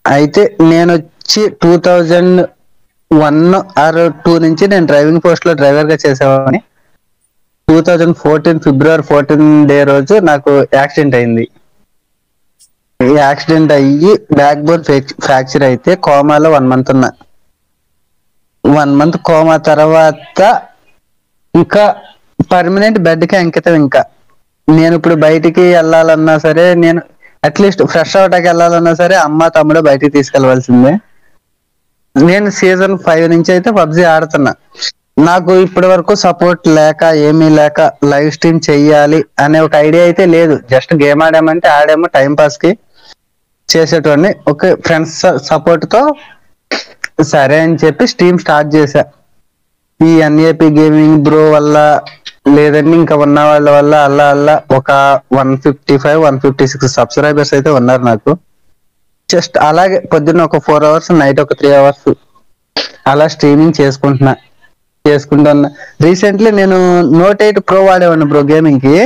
అయితే నేను వచ్చి two thousand one or two నుంచి నేను డ్రైవింగ్ పోస్ట్ లో డ్రైవర్ గా చేసేవాడిని two thousand fourteen February fourteen day రోజు నాకు యాక్సిడెంట్ అయింది ఈ యాక్సిడెంట్ అయ్యి బ్యాక్ బోన్ ఫ్రాక్చర్ అయితే కోమాలో వన్ మంత్ ఉన్నా వన్ మంత్ కోమా తర్వాత ఇంకా పర్మనెంట్ బెడ్ కి అంకితం ఇంకా నేను ఇప్పుడు బయటికి వెళ్ళాలన్నా సరే నేను అట్లీస్ట్ ఫ్రెష్ అవటానికి వెళ్ళాలన్నా సరే అమ్మ తమ్ముడు బయటికి తీసుకెళ్లవలసిందే నేను సీజన్ ఫైవ్ నుంచి అయితే పబ్జి ఆడుతున్నా నాకు ఇప్పటి వరకు సపోర్ట్ లేక ఏమీ లేక లైవ్ స్ట్రీమ్ చెయ్యాలి అనే ఒక ఐడియా అయితే లేదు జస్ట్ గేమ్ ఆడామంటే ఆడాము టైం పాస్ కి చేసేటోడిని ఓకే ఫ్రెండ్స్ సపోర్ట్ తో సరే అని చెప్పి స్ట్రీమ్ స్టార్ట్ చేశా ఈ ఎన్ఏపి గేమింగ్ బ్రో వల్ల లేదండి ఇంకా ఉన్న వాళ్ళ వల్ల అల్లా అల్లా ఒక one fifty five one fifty six subscribers అయితే ఉన్నారు నాకు జస్ట్ అలాగే పొద్దున్న ఒక ఫోర్ అవర్స్ నైట్ ఒక త్రీ అవర్స్ అలా స్ట్రీమింగ్ చేసుకుంటున్నా చేసుకుంటున్నా రీసెంట్లీ నేను నోట్ ఎయిట్ ప్రో వాడేవాడిని బ్రో గేమింగ్ కి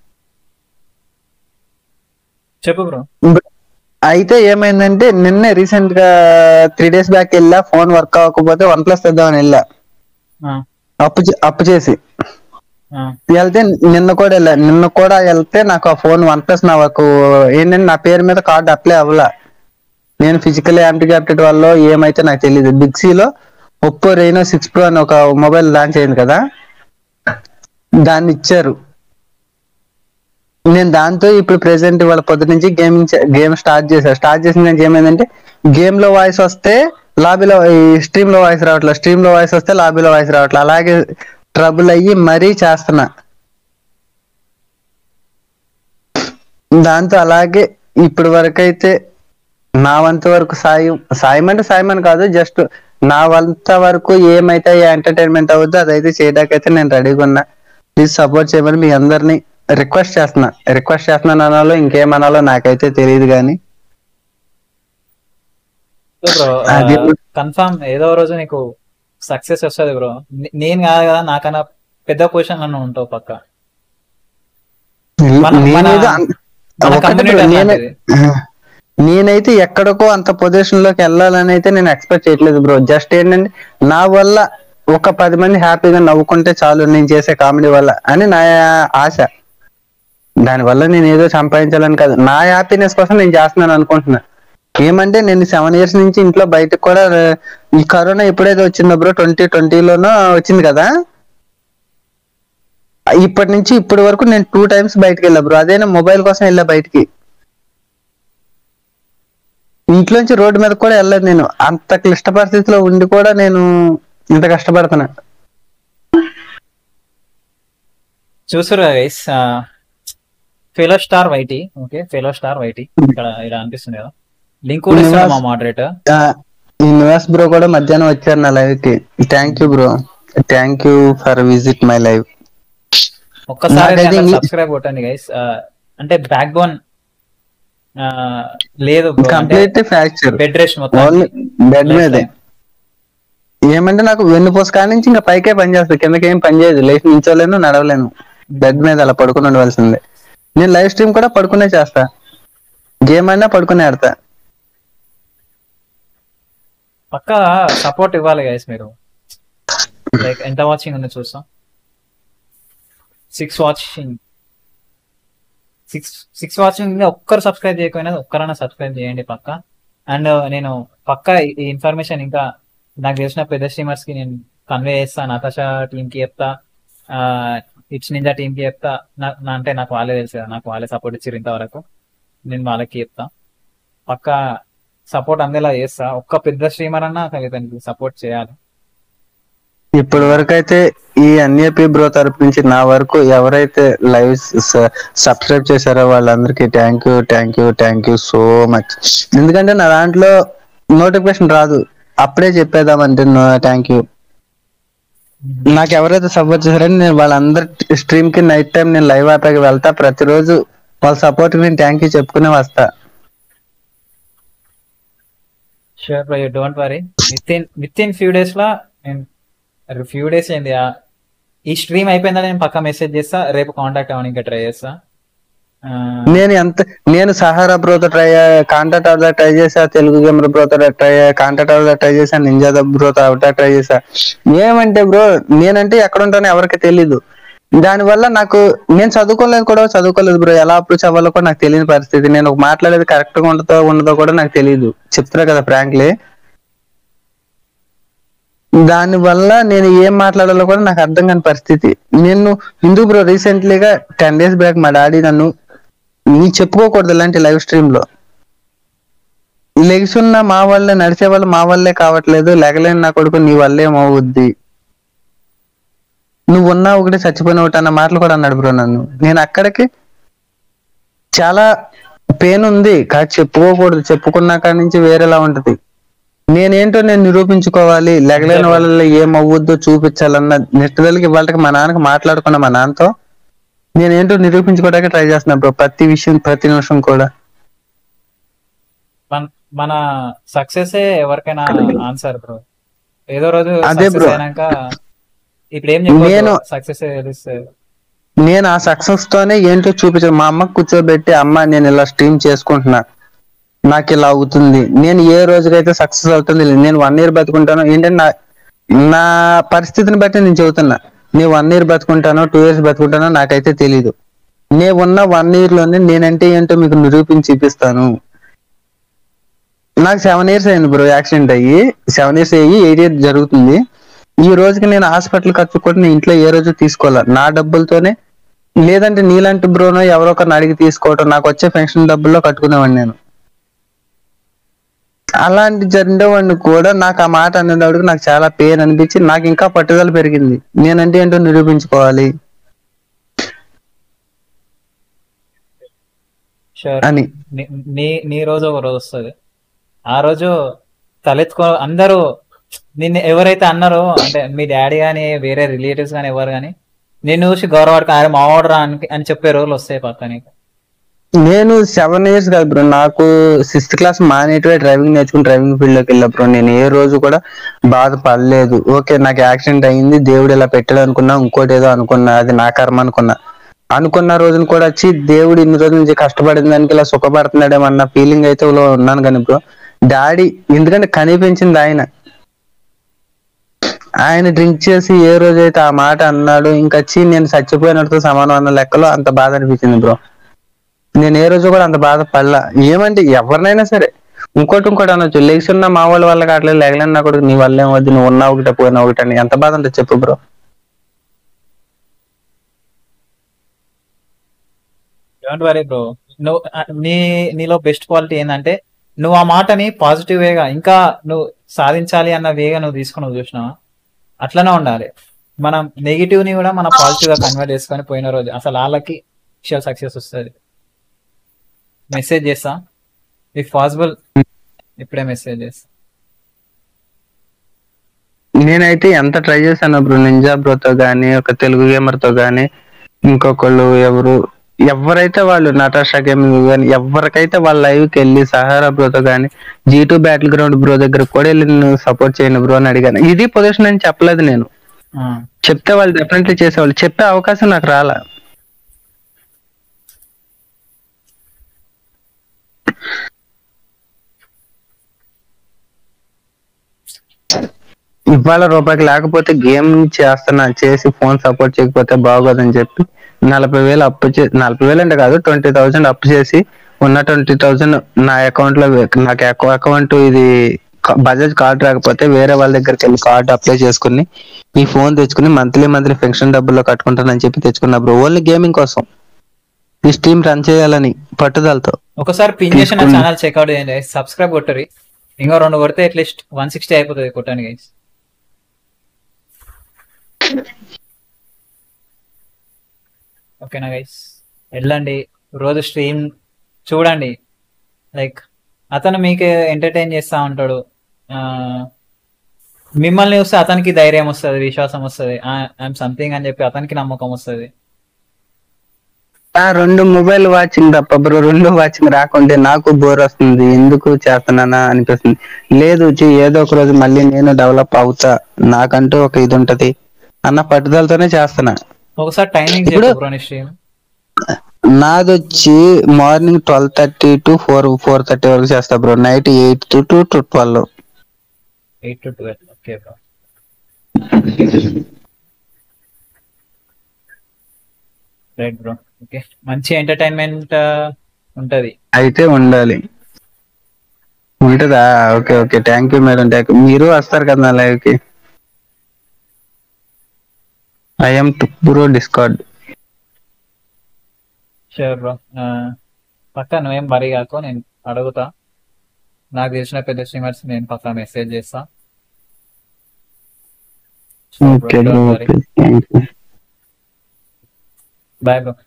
చెప్పు బ్రో అయితే ఏమైందంటే నిన్నే రీసెంట్ గా త్రీ డేస్ బ్యాక్ వెళ్ళా ఫోన్ వర్క్ అవ్వకపోతే వన్ ప్లస్ తెద్దామని వెళ్ళా అప్పు చే- అప్పు చేసి వెళ్తే నిన్న కూడా వెళ్ళా నిన్న కూడా వెళ్తే నాకు ఆ ఫోన్ వన్ ప్లస్ నాకు ఏంటంటే నా పేరు మీద కార్డు అప్లై అవ్వలా నేను ఫిజికల్ యాప్టిట్యూడ్ వల్ల ఏమైతే నాకు తెలియదు బిగ్ లో ఒప్పో రైనో సిక్స్ ప్రో అని ఒక మొబైల్ లాంచ్ అయింది కదా దాన్ని ఇచ్చారు నేను దాంతో ఇప్పుడు ప్రెసెంట్ వాళ్ళ పొద్దు నుంచి గేమింగ్ గేమ్ స్టార్ట్ చేశా స్టార్ట్ చేసిన దానికి ఏమైందంటే గేమ్ లో వాయిస్ వస్తే లాబీలో ఈ స్ట్రీమ్ లో వాయిస్ రావట్లేదు స్ట్రీమ్ లో వాయిస్ వస్తే లాబీలో వాయిస్ రావట్లేదు అలాగే ట్రబుల్ అయ్యి మరీ చేస్తున్నా దాంతో అలాగే ఇప్పటి వరకు అయితే నా వంతు వరకు సాయం సాయం అంటే సాయం అని కాదు జస్ట్ నా వంత వరకు ఏమైతే ఎంటర్టైన్మెంట్ అవుద్దో అదైతే చేయడానికి అయితే నేను రెడీగా ఉన్నా ప్లీజ్ సపోర్ట్ చేయమని మీ అందరినీ రిక్వెస్ట్ చేస్తున్నా రిక్వెస్ట్ చేస్తున్నాను అనాలో ఇంకేమనాలో నాకైతే తెలియదు కానీ బ్రో అది కన్ఫర్మ్ ఏదో రోజు నీకు సక్సెస్ వస్తుంది బ్రో నేను కాదు కదా నాకన్నా పెద్ద పొజిషన్ లో ఉంటావు పక్క మన- మన- నేనేదో అన్- మన ఒకటే community బ్రో, నేనే- అలాంటిది. నేనైతే ఎక్కడికో అంత పొజిషన్ లోకి వెళ్ళాలని అయితే నేను ఎక్స్పెక్ట్ చేయట్లేదు బ్రో జస్ట్ ఏంటంటే నా వల్ల ఒక పది మంది హ్యాపీగా నవ్వుకుంటే చాలు నేను చేసే కామెడీ వల్ల అని నా ఆశ దానివల్ల నేను ఏదో సంపాదించాలని కాదు నా హ్యాపీనెస్ కోసం నేను చేస్తున్నాను అనుకుంటున్నా ఏమంటే నేను సెవెన్ ఇయర్స్ నుంచి ఇంట్లో బయటకు కూడా ఈ కరోనా ఎప్పుడైతే వచ్చిందో బ్రో ట్వంటీ ట్వంటీలోనో వచ్చింది కదా ఇప్పటి నుంచి ఇప్పటి వరకు నేను టూ టైమ్స్ బయటకు వెళ్ళా బ్రో అదేనా మొబైల్ కోసం వెళ్ళా బయటికి ఇంట్లోంచి రోడ్డు మీద కూడా వెళ్ళలేదు నేను అంత క్లిష్ట పరిస్థితిలో ఉండి కూడా నేను ఇంత కష్టపడుతున్నా చూసారు guys fellow star YT okay fellow star YT ఇక్కడ ఇలా అనిపిస్తుంది కదా లింక్ కూడా ఇస్తున్నాడు మా మోడరేటర్ ఆ, ఈ నివాస్ బ్రో కూడా మధ్యాహ్నం వచ్చారు నా లైవ్ కి thank you bro thank you for visit my live ఒక్కసారి నాకైతే ఇంగ్లీ- సబ్స్క్రైబ్ కొట్టండి గైస్ అంటే బ్యాక్ బోన్ లేదు bro. అంటే కంప్లీట్ ఫ్రాక్చర్ బెడ్ రెస్ట్ మొత్తం ఓన్లీ బెడ్ మీదే ఏమంటే నాకు వెన్నుపూస కాడి నుంచి ఇంకా పైకే పని చేస్తుంది కిందకి ఏం పని చేయదు లేచి నించోలేను నడవలేను బెడ్ మీద అలా పడుకుని ఉండవలసిందే నేను లైవ్ స్ట్రీమ్ కూడా పడుకునే చేస్తా గేమ్ అయినా పడుకునే ఆడతా పక్క సపోర్ట్ ఇవ్వాలి గైస్ మీరు లైక్ ఎంత వాచింగ్ ఉందో చూస్తాం six watching six six watching ఒక్కరు సబ్స్క్రైబ్ చేయకపోయినా ఒక్కరైనా సబ్స్క్రైబ్ చేయండి పక్క అండ్ నేను పక్క ఈ ఇన్ఫర్మేషన్ ఇంకా నాకు తెలిసిన పెద్ద స్ట్రీమర్స్ కి నేను కన్వే చేస్తా నతాషా టీమ్ కి చెప్తా ఇట్స్ నింజా టీమ్ కి చెప్తా నా నా- అంటే నాకు వాళ్ళే తెలుసు కదా నాకు వాళ్ళే సపోర్ట్ ఇచ్చారు ఇంతవరకు నేను వాళ్ళకి చెప్తా పక్క సపోర్ట్ అందేలా చేస్తా ఒక్క పెద్ద స్ట్రీమర్ అన్నా కలిపి సపోర్ట్ చేయాలి ఇప్పటి వరకు అయితే ఈ ఎన్ఏపి బ్రో తరపు నుంచి నా వరకు ఎవరైతే లైవ్ సబ్స్క్రైబ్ చేశారో వాళ్ళందరికీ thank you thank you thank you so much ఎందుకంటే నా దాంట్లో నోటిఫికేషన్ రాదు అప్పుడే చెప్పేద్దామంటే థ్యాంక్ యూ నాకు ఎవరైతే సపోర్ట్ చేశారని నేను వాళ్ళందరి స్ట్రీమ్ కి నైట్ టైం నేను లైవ్ ఆపాకి వెళ్తా ప్రతిరోజు వాళ్ళ సపోర్ట్ నేను థ్యాంక్ యూ చెప్పుకునే వస్తా sure bro you don't worry within within few days లా నేను ఫ్యూ డేస్ ఏంది ఆ- ఈ స్ట్రీమ్ అయిపోయిందని నేను పక్క మెసేజ్ చేస్తా రేపు కాంటాక్ట్ అవ్వడానికి ట్రై చేస్తా ఆ, నేను ఎంత నేను సహారా బ్రోతో ట్రై కాంటాక్ట్ అవుతా ట్రై చేసా తెలుగు గేమర్ బ్రోతో ట్రై కాంటాక్ట్ అవుతా ట్రై చేసా నింజా బ్రోతో అవుతా ట్రై చేసా ఏమంటే బ్రో నేనంటే ఎక్కడ ఉంటానో ఎవరికి తెలీదు దానివల్ల నాకు నేను చదువుకోలేదు కూడా చదువుకోలేదు బ్రో ఎలా అప్రోచ్ అవ్వాలో కూడా నాకు తెలియని పరిస్థితి నేను ఒక మాట్లాడేది కరెక్ట్ గా ఉండదో ఉండదో కూడా నాకు తెలియదు చెప్తున్నా కదా ఫ్రాంక్లీ దాని వల్ల నేను ఏం మాట్లాడాలో కూడా నాకు అర్థం కాని పరిస్థితి నేను హిందూ బ్రో రీసెంట్లీగా టెన్ డేస్ బ్యాక్ మా డాడీ నన్ను నీ చెప్పుకోకూడదు ఇలాంటి లైవ్ స్ట్రీమ్ లో లెగిసున్న మా వల్లే నడిచే వాళ్ళు మా వల్లే కావట్లేదు లెగలేని నా కొడుకు నీ వల్లే ఏమవుద్ది నువ్వు ఉన్నా ఒకటి చచ్చిపోయిన ఒకటి అన్న మాటలు కూడా అన్నాడు బ్రో నన్ను నేను అక్కడికి చాలా పెయిన్ ఉంది కానీ చెప్పుకోకూడదు చెప్పుకున్నా కాడి నుంచి వేరేలా ఉంటది నేనేంటో నేను నిరూపించుకోవాలి లెగలేని వాళ్ళ ఏమవ్వద్దో చూపించాలన్న నెట్టుదలకి ఇవాళకి మా నాన్నకి మాట్లాడుకున్నా మా నాన్నతో నేనేంటో నిరూపించుకోవడానికి ట్రై చేస్తున్నా బ్రో ప్రతి విషయం ప్రతి నిమిషం కూడా మన- మన సక్సెస్ ఎవరికైనా ఆన్సర్ బ్రో ఏదో రోజు అదే సక్సెస్ bro. అయినాక ఇప్పుడు ఏం చెప్పదు నేను- సక్సెస్ తెలిస్తే నేను ఆ సక్సెస్ తోనే ఏంటో చూపించాను మా అమ్మకి కూర్చోబెట్టి అమ్మ నేను ఇలా స్ట్రీమ్ చేసుకుంటున్నా నాకు ఇలా అవుతుంది నేను ఏ రోజుకైతే సక్సెస్ అవుతుంది నేను వన్ ఇయర్ బతుకుంటాను ఏంటంటే నా నా పరిస్థితిని బట్టి నేను చెబుతున్నా నేను వన్ ఇయర్ బతుకుంటానో టూ ఇయర్స్ బతుకుంటానో నాకైతే తెలీదు నేను ఉన్న వన్ ఇయర్ లోనే నేనంటే ఏంటో మీకు నిరూపించి చూపిస్తాను నాకు సెవెన్ ఇయర్స్ అయింది బ్రో యాక్సిడెంట్ అయ్యి సెవెన్ ఇయర్స్ అయ్యి ఎయిట్ ఇయర్స్ జరుగుతుంది ఈ రోజుకి నేను హాస్పిటల్ ఖర్చు కూడా నేను ఇంట్లో ఏ రోజు తీసుకోవాలి నా డబ్బులతోనే లేదంటే నీలాంటి బ్రోనో ఎవరో ఒకరిని అడిగి తీసుకోవటం నాకు వచ్చే పెన్షన్ డబ్బుల్లో కట్టుకునేవాడిని నేను అలాంటి జరిగినవాడిని కూడా నాకు ఆ మాట అనేటప్పుడు నాకు చాలా పెయిన్ అనిపించి నాకు ఇంకా పట్టుదల పెరిగింది నేనంటే ఏంటో నిరూపించుకోవాలి షూర్ అని నీ- నీ నీ రోజు ఒక రోజు వస్తుంది ఆ రోజు తలెత్తుకో అందరూ నిన్ను ఎవరైతే అన్నారో అంటే మీ డాడీ కానీ వేరే రిలేటివ్స్ కానీ ఎవరు కానీ నేను చూసి గౌరవాడు అరే మా రా అని అని చెప్పే రోజులు వస్తాయి పక్క నీకు నేను సెవెన్ ఇయర్స్ కాదు బ్రో నాకు సిక్స్త్ క్లాస్ మానేటివే డ్రైవింగ్ నేర్చుకుని డ్రైవింగ్ ఫీల్డ్ లోకి వెళ్ళా బ్రో నేను ఏ రోజు కూడా బాధపడలేదు ఓకే నాకు యాక్సిడెంట్ అయింది దేవుడు ఇలా పెట్టాడు అనుకున్నా ఇంకోటి ఏదో అనుకున్నా అది నా కర్మ అనుకున్నా అనుకున్న రోజున కూడా వచ్చి దేవుడు ఇన్ని రోజుల నుంచి కష్టపడిన దానికి ఇలా సుఖపడుతున్నాడేమన్న ఫీలింగ్ అయితే లో ఉన్నాను కానీ బ్రో డాడీ ఎందుకంటే కనిపించింది ఆయన ఆయన డ్రింక్ చేసి ఏ రోజైతే ఆ మాట అన్నాడు ఇంకా వచ్చి నేను చచ్చిపోయినట్టు సమానం అన్న లెక్కలో అంత బాధ అనిపించింది బ్రో నేను ఏ రోజు కూడా అంత బాధపడలా ఏమంటే ఎవరినైనా సరే ఇంకోటి ఇంకోటి అనొచ్చు లేచున్న మా వాళ్ళ వల్ల కావట్లేదు లేగలేని నా కొడుకు నీ వల్ల ఏమవుద్ది నువ్వు ఉన్నా ఒకటే పోయినా ఒకటి అని ఎంత బాధ ఉంటుంది చెప్పు బ్రో డోంట్ వరీ బ్రో నువ్వు ఆ, నీ నీలో బెస్ట్ క్వాలిటీ ఏంటంటే నువ్వు ఆ మాటని పాజిటివ్ వేగా ఇంకా నువ్వు సాధించాలి అన్న వేగా నువ్వు తీసుకుని చూసినావా అట్లనే ఉండాలి మనం నెగిటివ్ ని కూడా మనం పాజిటివ్ గా కన్వర్ట్ చేసుకొని పోయిన రోజు అసలు వాళ్ళకి సక్సెస్ వస్తుంది మెసేజ్ చేస్తా ఇఫ్ పాసిబుల్ ఇప్పుడే మెసేజ్ చేస్తా నేనైతే ఎంత ట్రై చేశాను బ్రో నింజా బ్రోతో గానీ ఒక తెలుగు గేమర్ తో గానీ ఇంకొకళ్ళు ఎవరు ఎవరైతే వాళ్ళు నటాషా గేమింగ్ కానీ ఎవరికైతే వాళ్ళ లైవ్ కి వెళ్ళి సహారా బ్రోతో గానీ G two battleground bro దగ్గర కూడా వెళ్ళి నేను సపోర్ట్ చేయను బ్రో అని అడిగాను ఇది పొజిషన్ అని చెప్పలేదు నేను ఆ, చెప్తే వాళ్ళు డెఫినెట్లీ చేసేవాళ్ళు చెప్పే అవకాశం నాకు రాలా ఇవాళ రూపాయికి లేకపోతే గేమ్ చేస్తున్నా చేసి ఫోన్ సపోర్ట్ చేయకపోతే బాగోదని చెప్పి నలభై వేలు అప్పు చే నలభై వేలు అంటే కాదు ట్వంటీ థౌసండ్ అప్పు చేసి ఉన్న ట్వంటీ థౌసండ్ నా అకౌంట్ లో వే- నాకు అకౌంట్ ఇది క- బజాజ్ కార్డు రాకపోతే వేరే వాళ్ళ దగ్గరికి వెళ్ళి కార్డు అప్లై చేసుకుని ఈ ఫోన్ తెచ్చుకుని మంత్లీ మంత్లీ పెన్షన్ డబ్బుల్లో కట్టుకుంటానని చెప్పి తెచ్చుకున్నా బ్రో ఓన్లీ గేమింగ్ కోసం ఈ స్ట్రీమ్ రన్ చేయాలని పట్టుదలతో ఒకసారి పిన్ చేసిన తీసుకున్నా. ఛానల్ చెక్అవుట్ చేయండి సబ్స్క్రైబ్ కొట్టరి ఇంకా రెండు కొడితే అట్లీస్ట్ వన్ సిక్స్టీ అయిపోతుంది కొట్టడానికి guys. ఓకేనా గైస్ వెళ్ళండి రోజు స్ట్రీమ్ చూడండి లైక్ అతను మీకు ఎంటర్టైన్ చేస్తా ఉంటాడు ఆ, మిమ్మల్ని చూస్తే అతనికి ధైర్యం వస్తుంది విశ్వాసం వస్తుంది ఐఎమ్ సంథింగ్ అని చెప్పి అతనికి నమ్మకం వస్తుంది ఆ రెండు మొబైల్ వాచింగ్ తప్ప బ్రో రెండు వాచింగ్ రాకుంటే నాకు బోర్ వస్తుంది ఎందుకు చేస్తున్నానా అనిపిస్తుంది లేదు చి, ఏదో ఒక రోజు మళ్ళీ నేను డెవలప్ అవుతా నాకంటూ ఒక ఇది ఉంటది అన్న పట్టుదలతోనే చేస్తున్నా ఒకసారి టైమింగ్ ఇప్పుడు- చెప్పు బ్రో నీ స్ట్రీమ్ నాది వచ్చి morning twelve thirty to four four thirty వరకు చేస్తా bro night eight to to to twelve eight to twelve okay bro right bro okay మంచి ఎంటర్టైన్మెంట్ ఉంటది అయితే ఉండాలి ఉంటుందా okay okay thank you madam thank you మీరు వస్తారు కదా లైవ్ కి IM bro discord sure bro పక్క నువ్వేం మరీ కాకు నేను అడుగుతా నాకు తెలిసిన పెద్ద స్ట్రీమర్స్ నేను పక్క మెసేజ్ చేస్తా okay bro okay thank you bye bro